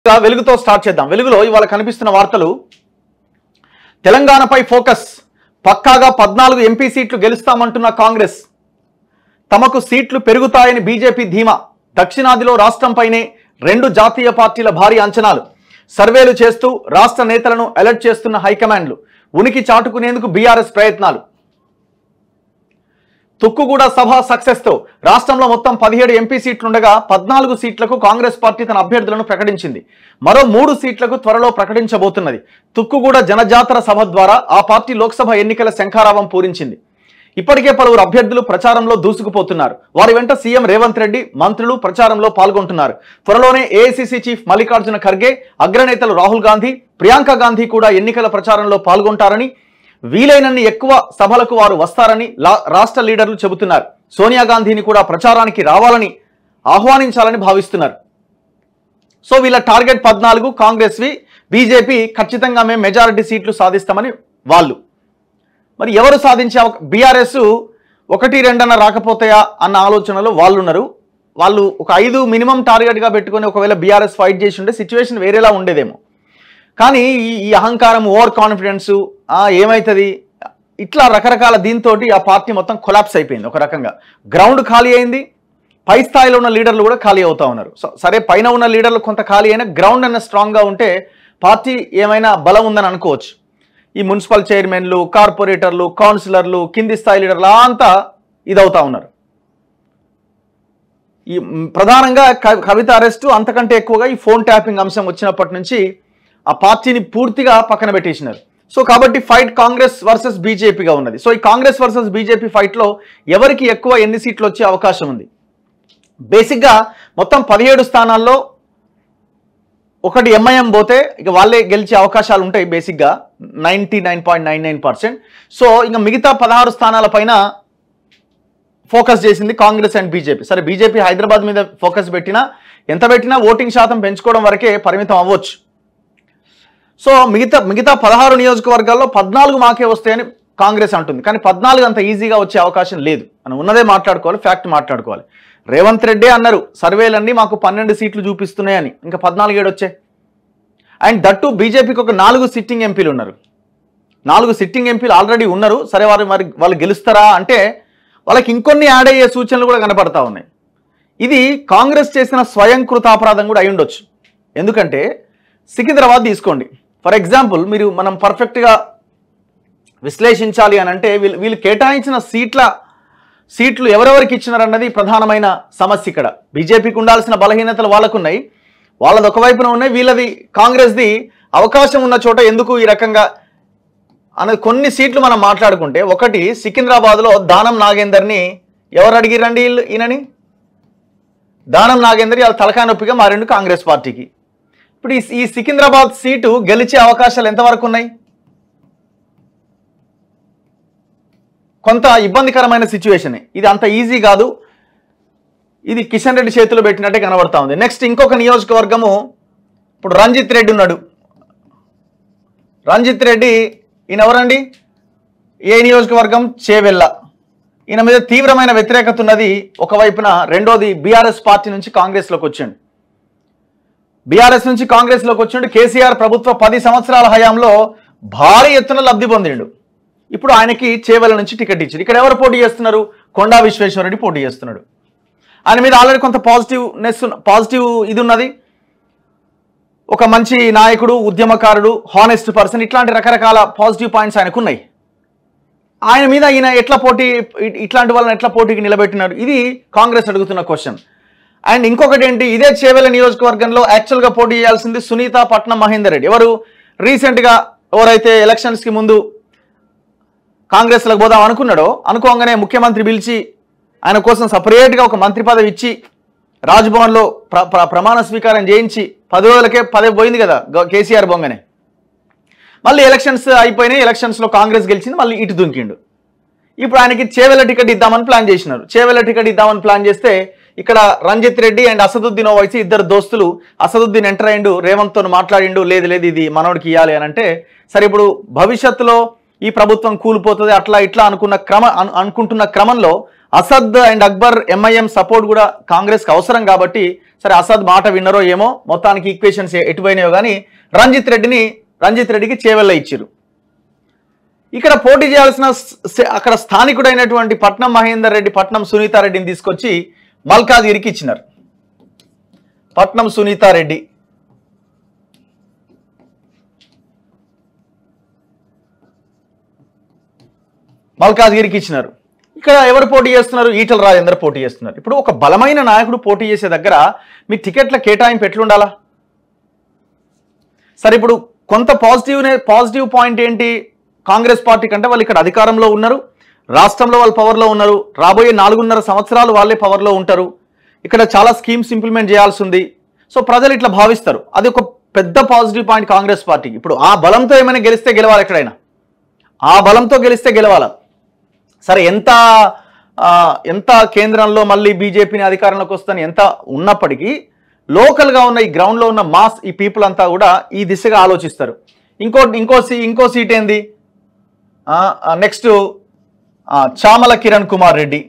ఇక వెలుగుతో స్టార్ట్ చేద్దాం వెలుగులో ఇవాళ కనిపిస్తున్న వార్తలు తెలంగాణపై ఫోకస్ పక్కాగా పద్నాలుగు ఎంపీ సీట్లు గెలుస్తామంటున్న కాంగ్రెస్ తమకు సీట్లు పెరుగుతాయని బీజేపీ ధీమా దక్షిణాదిలో రాష్ట్రంపైనే రెండు జాతీయ పార్టీల భారీ అంచనాలు సర్వేలు చేస్తూ రాష్ట్ర నేతలను అలర్ట్ చేస్తున్న హైకమాండ్లు ఉనికి చాటుకునేందుకు బీఆర్ఎస్ ప్రయత్నాలు తుక్కుగూడ సభ సక్సెస్ తో రాష్ట్రంలో మొత్తం పదిహేడు ఎంపీ సీట్లుండగా పద్నాలుగు సీట్లకు కాంగ్రెస్ పార్టీ తన అభ్యర్థులను ప్రకటించింది మరో మూడు సీట్లకు త్వరలో ప్రకటించబోతున్నది తుక్కుగూడ జనజాతర సభ ద్వారా ఆ పార్టీ లోక్సభ ఎన్నికల శంఖారావం పూరించింది ఇప్పటికే పలువురు అభ్యర్థులు ప్రచారంలో దూసుకుపోతున్నారు వారి వెంట సీఎం రేవంత్ రెడ్డి మంత్రులు ప్రచారంలో పాల్గొంటున్నారు త్వరలోనే ఏఐసీసీ చీఫ్ మల్లికార్జున ఖర్గే అగ్రనేతలు రాహుల్ గాంధీ ప్రియాంక గాంధీ కూడా ఎన్నికల ప్రచారంలో పాల్గొంటారని వీలైనన్ని ఎక్కువ సభలకు వారు వస్తారని లా- రాష్ట్ర లీడర్లు చెబుతున్నారు సోనియా గాంధీని కూడా ప్రచారానికి రావాలని ఆహ్వానించాలని భావిస్తున్నారు సో వీళ్ళ టార్గెట్ పద్నాలుగు కాంగ్రెస్వి బీజేపీ ఖచ్చితంగా మేము మెజారిటీ సీట్లు సాధిస్తామని వాళ్ళు మరి ఎవరు సాధించే బీఆర్ఎస్ ఒకటి రెండన్న రాకపోతాయా అన్న ఆలోచనలో వాళ్ళు ఉన్నారు వాళ్ళు ఒక ఐదు మినిమం టార్గెట్గా పెట్టుకొని ఒకవేళ బీఆర్ఎస్ ఫైట్ చేసి ఉంటే సిచ్యువేషన్ వేరేలా ఉండేదేమో కానీ ఈ ఈ అహంకారం ఓవర్ కాన్ఫిడెన్స్ ఏమవుతుంది ఇట్లా రకరకాల దీంతో ఆ పార్టీ మొత్తం కొలాప్స్ అయిపోయింది ఒక రకంగా గ్రౌండ్ ఖాళీ అయింది పై స్థాయిలో ఉన్న లీడర్లు కూడా ఖాళీ అవుతా ఉన్నారు సో సరే పైన ఉన్న లీడర్లు కొంత ఖాళీ అయినా గ్రౌండ్ అన్న స్ట్రాంగ్గా ఉంటే పార్టీ ఏమైనా బలం ఉందని అనుకోవచ్చు ఈ మున్సిపల్ చైర్మన్లు కార్పొరేటర్లు కౌన్సిలర్లు కింది స్థాయి లీడర్లు అంతా ఇదవుతా ఉన్నారు ఈ మ్, ప్రధానంగా క- కవిత అరెస్టు అంతకంటే ఎక్కువగా ఈ ఫోన్ ట్యాపింగ్ అంశం వచ్చినప్పటి నుంచి ఆ పార్టీని పూర్తిగా పక్కన పెట్టేసినారు సో కాబట్టి ఫైట్ కాంగ్రెస్ వర్సెస్ బీజేపీగా ఉన్నది సో ఈ కాంగ్రెస్ వర్సెస్ బీజేపీ ఫైట్లో ఎవరికి ఎక్కువ ఎన్ని సీట్లు వచ్చే అవకాశం ఉంది బేసిక్గా మొత్తం పదిహేడు స్థానాల్లో ఒకటి ఎంఐఎం పోతే ఇక వాళ్ళే గెలిచే అవకాశాలు ఉంటాయి బేసిక్గా ninety nine point nine nine percent so ఇంకా మిగతా పదహారు స్థానాల పైన ఫోకస్ చేసింది కాంగ్రెస్ అండ్ బీజేపీ సరే బీజేపీ హైదరాబాద్ మీద ఫోకస్ పెట్టినా ఎంత పెట్టినా ఓటింగ్ శాతం పెంచుకోవడం వరకే పరిమితం అవ్వచ్చు సో మిగతా మిగతా పదహారు నియోజకవర్గాల్లో పద్నాలుగు మాకే వస్తాయని కాంగ్రెస్ అంటుంది కానీ పద్నాలుగు అంత ఈజీగా వచ్చే అవకాశం లేదు మనం ఉన్నదే మాట్లాడుకోవాలి ఫ్యాక్ట్ మాట్లాడుకోవాలి రేవంత్ రెడ్డి అన్నారు సర్వేలన్నీ మాకు పన్నెండు సీట్లు చూపిస్తున్నాయని ఇంకా పద్నాలుగు ఏడు వచ్చాయి అండ్ దట్టు బీజేపీకి ఒక నాలుగు సిట్టింగ్ ఎంపీలు ఉన్నారు నాలుగు సిట్టింగ్ ఎంపీలు ఆల్రెడీ ఉన్నారు సరే వారు మరి వాళ్ళు గెలుస్తారా అంటే వాళ్ళకి ఇంకొన్ని యాడ్ అయ్యే సూచనలు కూడా కనపడతా ఉన్నాయి ఇది కాంగ్రెస్ చేసిన స్వయం కృతాపరాధం కూడా అయి ఉండొచ్చు ఎందుకంటే సికింద్రాబాద్ తీసుకోండి ఫర్ ఎగ్జాంపుల్ మీరు మనం పర్ఫెక్ట్గా విశ్లేషించాలి అని అంటే వీళ్ళు వీళ్ళు కేటాయించిన సీట్ల సీట్లు ఎవరెవరికి ఇచ్చినారన్నది ప్రధానమైన సమస్య ఇక్కడ బీజేపీకి ఉండాల్సిన బలహీనతలు వాళ్ళకున్నాయి వాళ్ళది ఒకవైపున ఉన్నాయి వీళ్ళది కాంగ్రెస్ది అవకాశం ఉన్న చోట ఎందుకు ఈ రకంగా అనేది కొన్ని సీట్లు మనం మాట్లాడుకుంటే ఒకటి సికింద్రాబాద్లో దానం నాగేందర్ని ఎవరు అడిగిరండి వీళ్ళు ఈయనని దానం నాగేందర్ వాళ్ళ తలకాయ నొప్పిగా మారిండు కాంగ్రెస్ పార్టీకి ఇప్పుడు ఈ ఈ సికింద్రాబాద్ సీటు గెలిచే అవకాశాలు ఎంతవరకు ఉన్నాయి కొంత ఇబ్బందికరమైన సిచ్యువేషన్ ఇది అంత ఈజీ కాదు ఇది కిషన్ రెడ్డి చేతిలో పెట్టినట్టే కనబడతా ఉంది నెక్స్ట్ ఇంకొక నియోజకవర్గము ఇప్పుడు రంజిత్ రెడ్డి ఉన్నాడు రంజిత్ రెడ్డి ఈయన ఎవరండి ఏ నియోజకవర్గం చేవెళ్ళ ఈయన మీద తీవ్రమైన వ్యతిరేకత ఉన్నది ఒకవైపున రెండోది బీఆర్ఎస్ పార్టీ నుంచి కాంగ్రెస్లోకి వచ్చిండు బీఆర్ఎస్ నుంచి కాంగ్రెస్లోకి వచ్చిండు కేసీఆర్ ప్రభుత్వ పది సంవత్సరాల హయాంలో భారీ ఎత్తున లబ్ధి పొందిండు ఇప్పుడు ఆయనకి చేవెళ్ళ నుంచి టికెట్ ఇచ్చారు ఇక్కడ ఎవరు పోటీ చేస్తున్నారు కొండా విశ్వేశ్వరరెడ్డి పోటీ చేస్తున్నాడు ఆయన మీద ఆల్రెడీ కొంత పాజిటివ్నెస్ పాజిటివ్ ఇది ఉన్నది ఒక మంచి నాయకుడు ఉద్యమకారుడు హానెస్ట్ పర్సన్ ఇట్లాంటి రకరకాల పాజిటివ్ పాయింట్స్ ఆయనకు ఉన్నాయి ఆయన మీద ఈయన ఎట్లా పోటీ ఇ- ఇట్లాంటి వాళ్ళని ఎట్లా పోటీకి నిలబెట్టినాడు ఇది కాంగ్రెస్ అడుగుతున్న క్వశ్చన్ అండ్ ఇంకొకటి ఏంటి ఇదే చేవెల నియోజకవర్గంలో యాక్చువల్గా పోటీ చేయాల్సింది సునీత పట్నం మహేందర్ రెడ్డి ఎవరు రీసెంట్గా ఎవరైతే ఎలక్షన్స్కి ముందు కాంగ్రెస్లోకి పోదాం అనుకున్నాడో అనుకోగానే ముఖ్యమంత్రి పిలిచి ఆయన కోసం సపరేట్గా ఒక మంత్రి పదవి ఇచ్చి రాజ్భవన్లో ప్ర ప్ర- ప్రమాణ స్వీకారం చేయించి పది రోజులకే పదవి పోయింది కదా గ- కేసీఆర్ బొంగనే మళ్ళీ ఎలక్షన్స్ అయిపోయినాయి ఎలక్షన్స్లో కాంగ్రెస్ గెలిచింది మళ్ళీ ఇటు దుంకిండు ఇప్పుడు ఆయనకి చేవెల టికెట్ ఇద్దామని ప్లాన్ చేసినారు చేవెల టికెట్ ఇద్దామని ప్లాన్ చేస్తే ఇక్కడ రంజిత్ రెడ్డి అండ్ అసదుద్దీన్ ఓవైసీ ఇద్దరు దోస్తులు అసదుద్దీన్ ఎంటర్ అయిండు రేవంత్తో మాట్లాడిండు లేదు లేదు ఇది మనోడికి ఇవ్వాలి అని అంటే సరే ఇప్పుడు భవిష్యత్తులో ఈ ప్రభుత్వం కూలిపోతుంది అట్లా ఇట్లా అనుకున్న క్రమ అను- అనుకుంటున్న క్రమంలో Asad and Akbar MIM support కూడా కాంగ్రెస్కి అవసరం కాబట్టి సరే అసద్ మాట విన్నరో ఏమో మొత్తానికి ఈక్వేషన్స్ ఎటుపోయినాయో కానీ రంజిత్ రెడ్డిని రంజిత్ రెడ్డికి చేవెళ్ళ ఇచ్చారు ఇక్కడ పోటీ చేయాల్సిన స- అక్కడ స్థానికుడైనటువంటి పట్నం మహేందర్ రెడ్డి పట్నం సునీతారెడ్డిని తీసుకొచ్చి మల్కాజ్గిరికి ఇచ్చినారు పట్నం సునీతారెడ్డి మల్కాజ్గిరికి ఇచ్చినారు ఇక్కడ ఎవరు పోటీ చేస్తున్నారు ఈటల రాజేందర్ పోటీ చేస్తున్నారు ఇప్పుడు ఒక బలమైన నాయకుడు పోటీ చేసే దగ్గర మీ టికెట్ల కేటాయింపు ఎట్లుండాలా సరే ఇప్పుడు కొంత పాజిటివ్ పాజిటివ్ పాయింట్ ఏంటి కాంగ్రెస్ పార్టీ కంటే వాళ్ళు ఇక్కడ అధికారంలో ఉన్నారు రాష్ట్రంలో వాళ్ళు పవర్లో ఉన్నారు రాబోయే నాలుగున్నర సంవత్సరాలు వాళ్ళే పవర్లో ఉంటారు ఇక్కడ చాలా స్కీమ్స్ ఇంప్లిమెంట్ చేయాల్సి ఉంది సో ప్రజలు ఇట్లా భావిస్తారు అది ఒక పెద్ద పాజిటివ్ పాయింట్ కాంగ్రెస్ పార్టీకి ఇప్పుడు ఆ బలంతో ఏమైనా గెలిస్తే గెలవాలి ఎక్కడైనా ఆ బలంతో గెలిస్తే గెలవాల సరే ఎంత ఆ, ఎంత కేంద్రంలో మళ్ళీ బీజేపీని అధికారంలోకి వస్తుందని ఎంత ఉన్నప్పటికీ లోకల్గా ఉన్న ఈ గ్రౌండ్లో ఉన్న మాస్ ఈ పీపుల్ అంతా కూడా ఈ దిశగా ఆలోచిస్తారు ఇంకో ఇంకో సీ ఇంకో సీట్ ఏంది నెక్స్ట్ చామల కిరణ్ కుమార్ రెడ్డి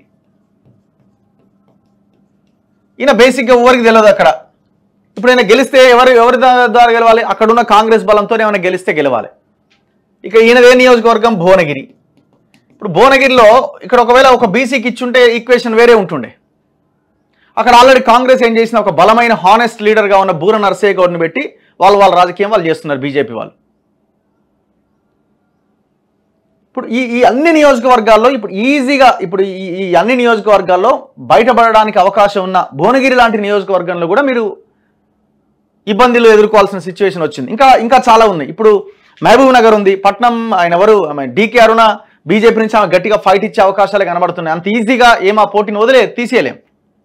ఈయన బేసిక్గా ఎవరికి తెలియదు అక్కడ ఇప్పుడు ఆయన గెలిస్తే ఎవరు ఎవరి దా- ద్వారా గెలవాలి అక్కడున్న కాంగ్రెస్ బలంతో ఏమైనా గెలిస్తే గెలవాలి ఇక ఈయనదే నియోజకవర్గం భువనగిరి ఇప్పుడు భువనగిరిలో ఇక్కడ ఒకవేళ ఒక బీసీకి ఇచ్చుంటే ఈక్వేషన్ వేరే ఉంటుండే అక్కడ ఆల్రెడీ కాంగ్రెస్ ఏం చేసిన ఒక బలమైన హానెస్ట్ లీడర్గా ఉన్న బూర నరసయ్య గౌడ్ని పెట్టి వాళ్ళు వాళ్ళ రాజకీయం వాళ్ళు చేస్తున్నారు బీజేపీ వాళ్ళు ఇప్పుడు ఈ ఈ అన్ని నియోజకవర్గాల్లో ఇప్పుడు ఈజీగా ఇప్పుడు ఈ ఈ అన్ని నియోజకవర్గాల్లో బయటపడడానికి అవకాశం ఉన్న భువనగిరి లాంటి నియోజకవర్గంలో కూడా మీరు ఇబ్బందులు ఎదుర్కోవాల్సిన సిచ్యువేషన్ వచ్చింది ఇంకా ఇంకా చాలా ఉన్నాయి ఇప్పుడు మహబూబ్ నగర్ ఉంది పట్నం ఆయన ఎవరు డీకే అరుణ బీజేపీ నుంచి ఆమె గట్టిగా ఫైట్ ఇచ్చే అవకాశాలు కనబడుతున్నాయి అంత ఈజీగా ఏం ఆ పోటీని వదిలే తీసేయలేం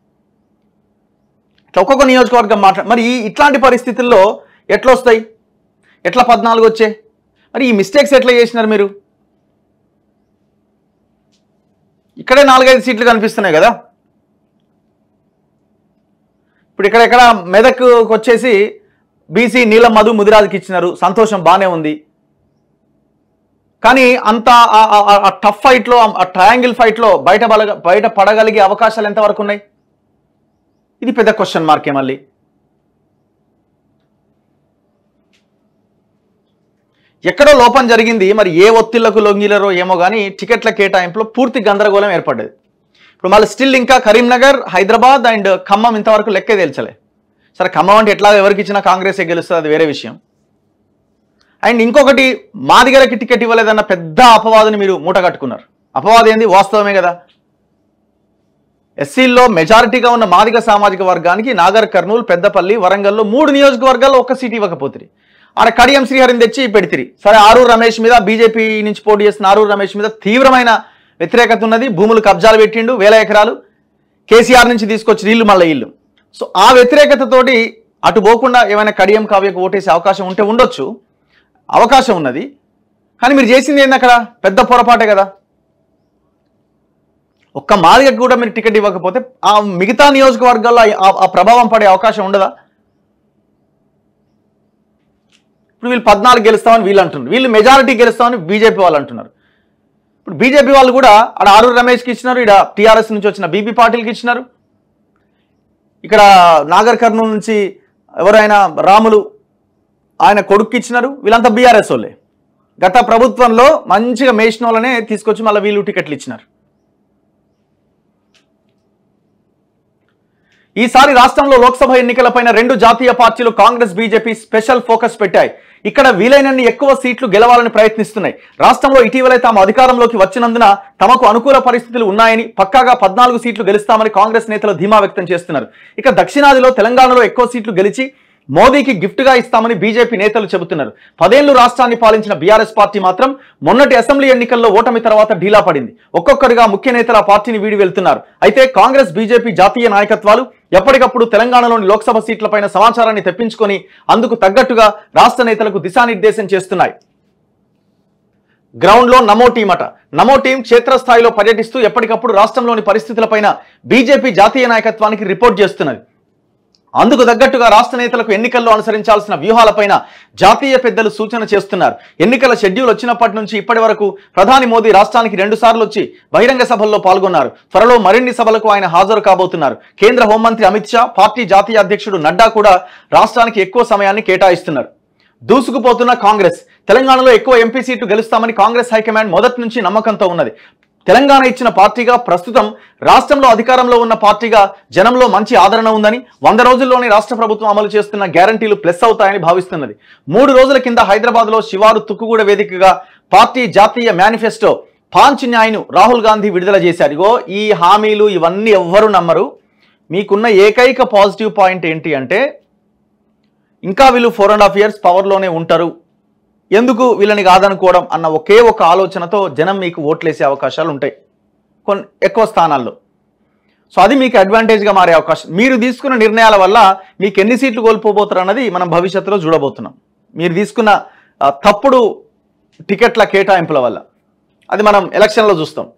ఇట్లా ఒక్కొక్క నియోజకవర్గం మాట్లా మరి ఈ ఇట్లాంటి పరిస్థితుల్లో ఎట్లా వస్తాయి ఎట్లా పద్నాలుగు వచ్చే మరి ఈ మిస్టేక్స్ ఎట్లా చేసినారు మీరు ఇక్కడే నాలుగైదు సీట్లు కనిపిస్తున్నాయి కదా ఇప్పుడు ఇక్కడ ఇక్కడ మెదక్కు వచ్చేసి బీసీ నీలం మధు ముదిరాజుకి ఇచ్చినారు సంతోషం బాగానే ఉంది కానీ అంత ఆ- ఆ- ఆ- ఆ టఫ్ ఫైట్లో ఆ ట్రయాంగిల్ ఫైట్లో బయట బలగ బయట పడగలిగే అవకాశాలు ఎంతవరకు ఉన్నాయి ఇది పెద్ద క్వశ్చన్ మార్కే మళ్ళీ ఎక్కడో లోపం జరిగింది మరి ఏ ఒత్తిళ్లకు లొంగిలరో ఏమో కానీ టికెట్ల కేటాయింపులో పూర్తి గందరగోళం ఏర్పడ్డది ఇప్పుడు మళ్ళీ స్టిల్ ఇంకా కరీంనగర్ హైదరాబాద్ అండ్ ఖమ్మం ఇంతవరకు లెక్కే తేల్చలే సరే ఖమ్మం అంటే ఎట్లా ఎవరికి ఇచ్చినా కాంగ్రెసే గెలుస్తుంది అది వేరే విషయం అండ్ ఇంకొకటి మాదిగలకి టికెట్ ఇవ్వలేదన్న పెద్ద అపవాదుని మీరు మూట కట్టుకున్నారు అపవాదం ఏంది వాస్తవమే కదా ఎస్సీల్లో మెజారిటీగా ఉన్న మాదిగ సామాజిక వర్గానికి నాగర్ కర్నూలు పెద్దపల్లి వరంగల్లో మూడు నియోజకవర్గాల్లో ఒక్క సీట్ ఇవ్వకపోతుంది ఆడ కడియం శ్రీహరిని తెచ్చి పెడితిరి సరే ఆరూరు రమేష్ మీద బీజేపీ నుంచి పోటీ చేస్తున్న ఆరూరు రమేష్ మీద తీవ్రమైన వ్యతిరేకత ఉన్నది భూములు కబ్జాలు పెట్టిండు వేల ఎకరాలు కేసీఆర్ నుంచి తీసుకొచ్చి నీళ్లు మళ్ళీ ఇల్లు సో ఆ వ్యతిరేకతతోటి అటు పోకుండా ఏమైనా కడియం కావ్యకు ఓటేసే అవకాశం ఉంటే ఉండొచ్చు అవకాశం ఉన్నది కానీ మీరు చేసింది ఏంది అక్కడ పెద్ద పొరపాటే కదా ఒక్క మాదిగకు కూడా మీరు టికెట్ ఇవ్వకపోతే ఆ మిగతా నియోజకవర్గాల్లో ఆ- ఆ ప్రభావం పడే అవకాశం ఉండదా ఇప్పుడు వీళ్ళు పద్నాలుగు గెలుస్తామని వీళ్ళు అంటున్నారు వీళ్ళు మెజారిటీ గెలుస్తామని బీజేపీ వాళ్ళు అంటున్నారు ఇప్పుడు బీజేపీ వాళ్ళు కూడా ఆడ ఆరూరు రమేష్కి ఇచ్చినారు ఇక్కడ టీఆర్ఎస్ నుంచి వచ్చిన బీబీ పాటిల్కి ఇచ్చినారు ఇక్కడ నాగర్ కర్నూలు నుంచి ఎవరైనా రాములు ఆయన కొడుక్కి ఇచ్చినారు వీళ్ళంతా బీఆర్ఎస్ వాళ్ళే గత ప్రభుత్వంలో మంచిగా మేసిన వాళ్ళనే తీసుకొచ్చి మళ్ళీ వీళ్ళు టికెట్లు ఇచ్చినారు ఈసారి రాష్ట్రంలో లోక్సభ ఎన్నికలపైన రెండు జాతీయ పార్టీలు కాంగ్రెస్ బీజేపీ స్పెషల్ ఫోకస్ పెట్టాయి ఇక్కడ వీలైనన్ని ఎక్కువ సీట్లు గెలవాలని ప్రయత్నిస్తున్నాయి రాష్ట్రంలో ఇటీవలే తాము అధికారంలోకి వచ్చినందున తమకు అనుకూల పరిస్థితులు ఉన్నాయని పక్కాగా పద్నాలుగు సీట్లు గెలుస్తామని కాంగ్రెస్ నేతలు ధీమా వ్యక్తం చేస్తున్నారు ఇక దక్షిణాదిలో తెలంగాణలో ఎక్కువ సీట్లు గెలిచి మోదీకి గిఫ్ట్గా ఇస్తామని బీజేపీ నేతలు చెబుతున్నారు పదేళ్లు రాష్ట్రాన్ని పాలించిన బీఆర్ఎస్ పార్టీ మాత్రం మొన్నటి అసెంబ్లీ ఎన్నికల్లో ఓటమి తర్వాత ఢీలా పడింది ఒక్కొక్కరుగా ముఖ్య నేతలు ఆ పార్టీని వీడి వెళ్తున్నారు అయితే కాంగ్రెస్ బీజేపీ జాతీయ నాయకత్వాలు ఎప్పటికప్పుడు తెలంగాణలోని లోక్సభ సీట్లపైన సమాచారాన్ని తెప్పించుకొని అందుకు తగ్గట్టుగా రాష్ట్ర నేతలకు దిశానిర్దేశం చేస్తున్నాయి గ్రౌండ్లో నమో టీం అట నమో టీం క్షేత్రస్థాయిలో పర్యటిస్తూ ఎప్పటికప్పుడు రాష్ట్రంలోని పరిస్థితులపైన బీజేపీ జాతీయ నాయకత్వానికి రిపోర్ట్ చేస్తున్నది అందుకు తగ్గట్టుగా రాష్ట్ర నేతలకు ఎన్నికల్లో అనుసరించాల్సిన వ్యూహాలపైన జాతీయ పెద్దలు సూచన చేస్తున్నారు ఎన్నికల షెడ్యూల్ వచ్చినప్పటి నుంచి ఇప్పటి వరకు ప్రధాని మోదీ రాష్ట్రానికి రెండు సార్లు వచ్చి బహిరంగ సభల్లో పాల్గొన్నారు త్వరలో మరిన్ని సభలకు ఆయన హాజరు కాబోతున్నారు కేంద్ర హోంమంత్రి అమిత్ షా పార్టీ జాతీయ అధ్యక్షుడు నడ్డా కూడా రాష్ట్రానికి ఎక్కువ సమయాన్ని కేటాయిస్తున్నారు దూసుకుపోతున్న కాంగ్రెస్ తెలంగాణలో ఎక్కువ ఎంపీ సీట్లు గెలుస్తామని కాంగ్రెస్ హైకమాండ్ మొదటి నుంచి నమ్మకంతో ఉన్నది తెలంగాణ ఇచ్చిన పార్టీగా ప్రస్తుతం రాష్ట్రంలో అధికారంలో ఉన్న పార్టీగా జనంలో మంచి ఆదరణ ఉందని వంద రోజుల్లోనే రాష్ట్ర ప్రభుత్వం అమలు చేస్తున్న గ్యారంటీలు ప్లస్ అవుతాయని భావిస్తున్నది మూడు రోజుల కింద హైదరాబాద్లో శివారు తుక్కుగూడ వేదికగా పార్టీ జాతీయ మేనిఫెస్టో పాంచ్ న్యాయ్ను రాహుల్ గాంధీ విడుదల చేశారు ఇగో ఈ హామీలు ఇవన్నీ ఎవ్వరు నమ్మరు మీకున్న ఏకైక పాజిటివ్ పాయింట్ ఏంటి అంటే ఇంకా వీళ్ళు ఫోర్ అండ్ హాఫ్ ఇయర్స్ పవర్లోనే ఉంటారు ఎందుకు వీళ్ళని కాదనుకోవడం అన్న ఒకే ఒక ఆలోచనతో జనం మీకు ఓట్లేసే అవకాశాలు ఉంటాయి కొన్ని ఎక్కువ స్థానాల్లో సో అది మీకు అడ్వాంటేజ్గా మారే అవకాశం మీరు తీసుకున్న నిర్ణయాల వల్ల మీకు ఎన్ని సీట్లు కోల్పోబోతారు అన్నది మనం భవిష్యత్తులో చూడబోతున్నాం మీరు తీసుకున్న ఆ, తప్పుడు టికెట్ల కేటాయింపుల వల్ల అది మనం ఎలక్షన్లో చూస్తాం